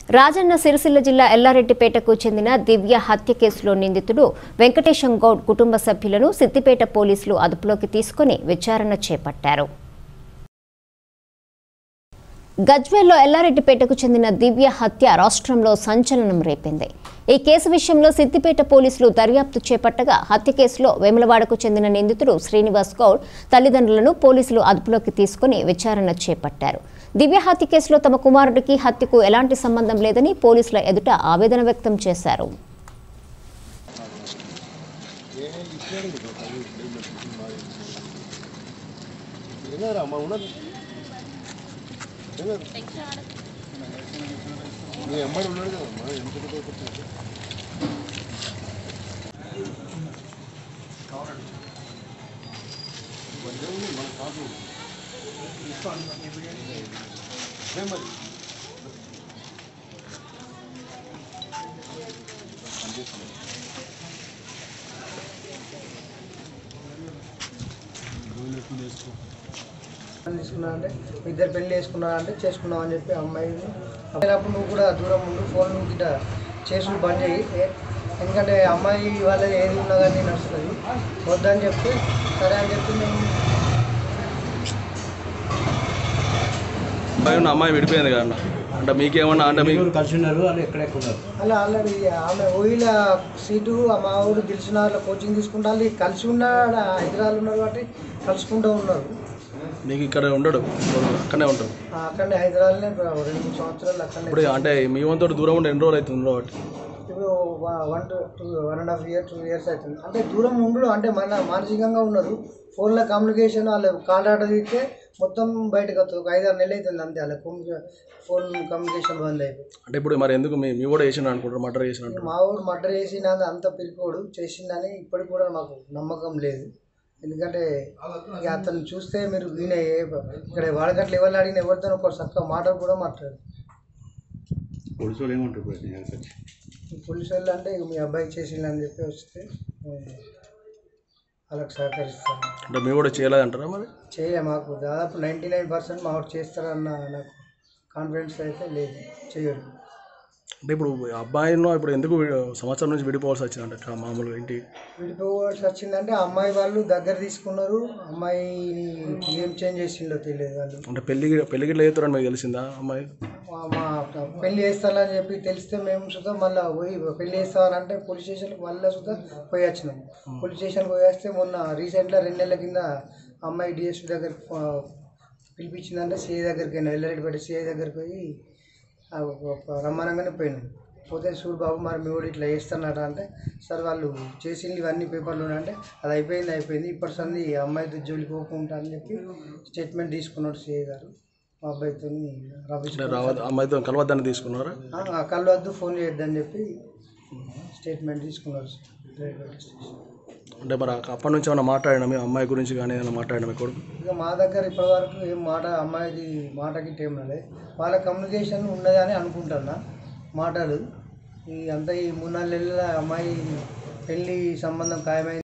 రాజన్న సిరిసిల్ల జిల్లా ఎల్లారెడ్డిపేటకు చెందిన దివ్య హత్య కేసులో నిందితుడు వెంకటేశం గౌడ్ కుటుంబ సభ్యులను సిద్దిపేట పోలీసులు అదుపులోకి తీసుకుని విచారణ చేపట్టారు గజ్వేల్లో ఎల్లారెడ్డిపేటకు చెందిన దివ్య హత్య రాష్ట్రంలో సంచలనం రేపింది ఈ కేసు విషయంలో సిద్దిపేట పోలీసులు దర్యాప్తు చేపట్టగా హత్య కేసులో వేములవాడకు చెందిన నిందితుడు శ్రీనివాస్ గౌడ్ తల్లిదండ్రులను పోలీసులు అదుపులోకి తీసుకుని విచారణ చేపట్టారు దివ్య హత్య కేసులో తమ కుమారుడికి హత్యకు ఎలాంటి సంబంధం లేదని పోలీసుల ఎదుట ఆవేదన వ్యక్తం చేశారు ఏనారా అమ్మ ఉన్నది ఏనారు మీ అమ్మాయి ఉన్నాడు కదమ్మా ఎంత కొడుకుంటుంది మన కాదు ఏం మరి తీసుకున్నా అంటే ఇద్దరు పెళ్లి చేసుకున్నా అంటే చేసుకున్నావు అని చెప్పి అమ్మాయి అప్పుడు నువ్వు కూడా దూరం ఉండు ఫోన్ నువ్వు గిట్ట చేసుడు బంద్ చేయి ఏ- ఎందుకంటే అమ్మాయి వాళ్ళది ఏది ఉన్నా కానీ నడుస్తుంది వద్దని చెప్తే సరే అని చెప్పి మేము అమ్మాయి ఉన్న అమ్మాయి విడిపోయింది కదా అన్న అంటే మీకేమన్నా అంటే మీకు కలిసి ఉన్నారు వాళ్ళు ఎక్కడెక్కడ ఉన్నారు అలా ఆల్రెడీ ఆమె ఊళ్ళ సీటు మా ఊరు తెలిసిన వాళ్ళ కోచింగ్ తీసుకుంటా వాళ్ళు కలిసి ఉన్నాడు హైదరాబాద్ ఉన్నారు కాబట్టి కలుసుకుంటూ ఉన్నారు మీకు ఇక్కడ ఉండడు అక్కడనే ఉంటాడు ఆ, అక్కడనే హైదరాబాద్నే రెండు మూడు సంవత్సరాలు అక్కడనే ఇప్పుడు అంటే మీ వంతోటి దూరం ఉండి ఎన్ని రోజులు అవుతుంది కాబట్టి ఇప్పుడు one to two one and half year two years అవుతుంది అంటే దూరం ఉండడు అంటే మన మానసికంగా ఉన్నారు ఫోన్లో కమ్యూనికేషన్ వాళ్ళు కాల్ ఆట తీస్తే మొత్తం బయటకు వస్తుంది ఒక ఐదారు నెలలు అవుతుంది అంతే వాళ్ళ ఫోన్ కమ్యూనికేషన్ బంద్ అయిపోయి అంటే ఇప్పుడు మరి ఎందుకు మీ మీ కూడా చేసిన అనుకుంటారు మర్డర్ చేసిన అంటారు మా ఊరు మర్డర్ చేసినది అంత పిరికోడు చేసిందని ఇప్పటికి కూడా మాకు నమ్మకం లేదు ఎందుకంటే ఇక అతను చూస్తే మీరు ఈయన ఏ- ఇక్కడ వాడగట్లు ఎవరు అడిగిన ఎవరితో ఒక చక్క మాటలు కూడా మాట్లాడు పోలీసు వాళ్ళు ఏమంటారు ఇప్పుడు నీ దగ్గరికి వచ్చి? ఈ పోలీసు వాళ్ళు అంటే ఇక మీ అబ్బాయి చేసిందని చెప్పి వస్తే ఆ, వాళ్ళకి సహకరిస్తాను అంటే మీ కూడా చేయలేదంటారా మరి చేయ మాకు దాదాపు నైంటీ నైన్ పర్సెంట్ మా వాడు చేస్తారన్న నాకు కాన్ఫిడెన్స్ అయితే లేదు చేయడు అంటే ఇప్పుడు అబ్బాయిను ఇప్పుడు ఎందుకు వి- సంవత్సరం నుంచి విడిపోవాల్సి వచ్చిందంటే ఇట్లా మామూలుగా ఇంటి విడిపోవాల్సి వచ్చిందంటే ఆ అమ్మాయి వాళ్ళు దగ్గర తీసుకున్నారు అమ్మాయిని ఏం చేంజ్ చేసిండో తెలియదు వాళ్ళు అంటే పెళ్లి పెళ్లి గిట్ల చేస్తారని మీకు తెలిసిందా అమ్మాయి మా- మా పెళ్లి చేస్తానని చెప్పి తెలిస్తే మేము సుధా మళ్ళీ పోయి పెళ్లి చేస్తానంటే పోలీస్ స్టేషన్కి మళ్ళీ సుధా పోయి వచ్చినాం పోలీస్ స్టేషన్కి పోయి వస్తే మొన్న రీసెంట్గా రెండు నెలల కింద అమ్మాయి డిఎస్పీ దగ్గరికి పో- పిలిపించిందంటే సిఐ దగ్గరికి అయినా ఎల్లారెడ్డిపేట సిఐ దగ్గరికి పోయి ఆ ఒక రమ్మనంగానే పోయినాం పోతే చూడు బాబు మరి మీ వాడు ఇట్లా చేస్తున్నాడు అంటే సార్ వాళ్ళు చేసింది ఇవన్నీ పేపర్లు అంటే అది అయిపోయింది అయిపోయింది ఇప్పటి సంది ఈ అమ్మాయితో జోలికి పోకుండా అని చెప్పి స్టేట్మెంట్ తీసుకున్నాడు సిఐ గారు మా అబ్బాయితో రమేష్ అంటే రావద్దు అమ్మాయితో కలవద్దని తీసుకున్నారా ఆ కళ్ళు వద్దు ఫోన్ చేయొద్దని చెప్పి స్టేట్మెంట్ తీసుకున్నారు రైల్వే స్టేషన్ అంటే మరి అప్పటి నుంచి ఏమైనా మాట్లాడినా మీ అమ్మాయి గురించి కానీ ఏమైనా మాట్లాడినా మీ కొడుకు ఇక మా దగ్గర ఇప్పటివరకు ఏం మాట అమ్మాయిది మాటకి ఏం రాలేదు వాళ్ళ కమ్యూనికేషన్ ఉన్నదని అనుకుంటున్నా మాటలు ఈ అంతా ఈ మూడు నాలుగు నెలల అమ్మాయి పెళ్ళి సంబంధం ఖాయమైంది